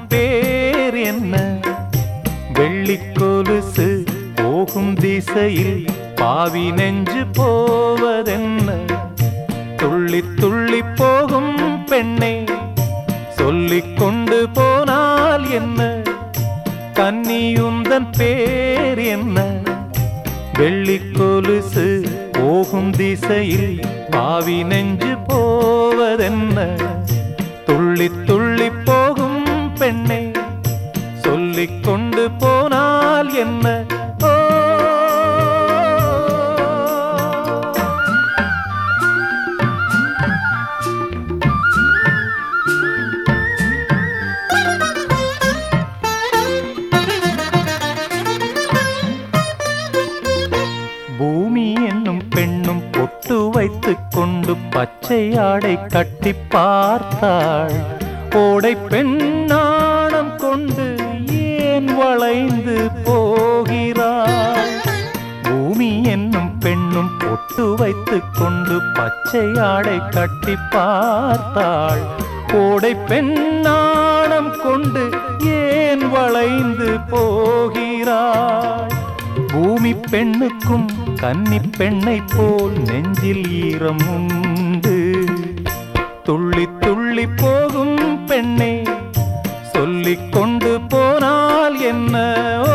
பேர் என்ன வெள்ளிக் கொலுசு போகும் திசையில் பாவி நெஞ்சு போவதென்ன துள்ளி துள்ளி போகும் பெண்ணே சொல்லிக் கொண்டு போனால் என்ன கன்னியுந்தன் பேர் என்ன வெள்ளிக் கொலுசு போகும் திசையில் பாவி நெஞ்சு போவதென்ன துள்ளி துள்ளி போகும் பெண்ணை சொல்லிக் கொண்டு போனால் என்ன ஓ பூமி என்னும் பெண்ணும் பொட்டு வைத்துக் கொண்டு பச்சை ஆடை கட்டி பார்த்தாள் ஓடை பெண்ணாணம் கொண்டு ஏன் வளைந்து போகிறாள் பூமி என்னும் பெண்ணும் பொட்டு வைத்துக் கொண்டு பச்சை ஆடை கட்டி பார்த்தாள் ஓடை பெண்ணாணம் கொண்டு ஏன் வளைந்து போகிறாள் பூமி பெண்ணுக்கும் கன்னி பெண்ணை போல் நெஞ்சில் ஈரம் உண்டு துள்ளி துள்ளி போகும் பெண்ணே சொல்லிக் கொண்டு போனால் என்ன ஓ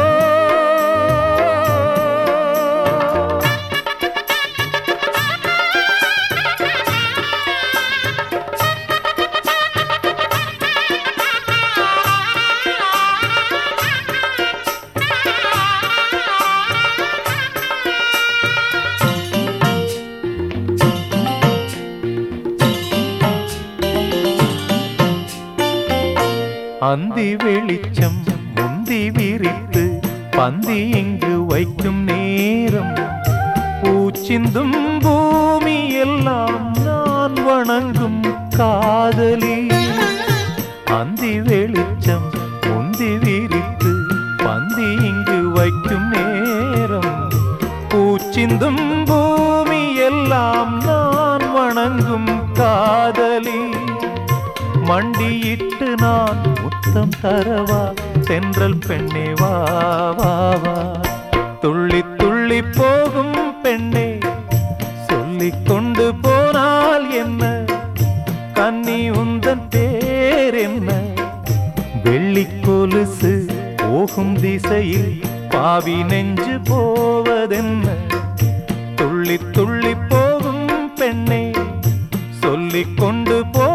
அந்தி வெளிச்சம் முந்தி விரித்து பந்தி இங்கு வைக்கும் நேரம் பூச்சிந்தும் பூமி எல்லாம் நான் வணங்கும் காதலி அந்தி வெளிச்சம் முந்தி விரித்து பந்தி இங்கு வைக்கும் நேரம் பூச்சிந்தும் பூமி எல்லாம் நான் வணங்கும் காதலி மண்டியிட்டு நான் முத்தம் தரவா தென்றல் பெண்ணே வா வா வா துள்ளி துள்ளி போகும் பெண்ணே சொல்லிக் கொண்டு போனால் என்ன கன்னி உந்தன் பேர் என்ன வெள்ளிக் கொலுசு போகும் திசையில் பாவி நெஞ்சு போவதென்ன துள்ளி துள்ளி போகும் பெண்ணே சொல்லிக் கொண்டு போ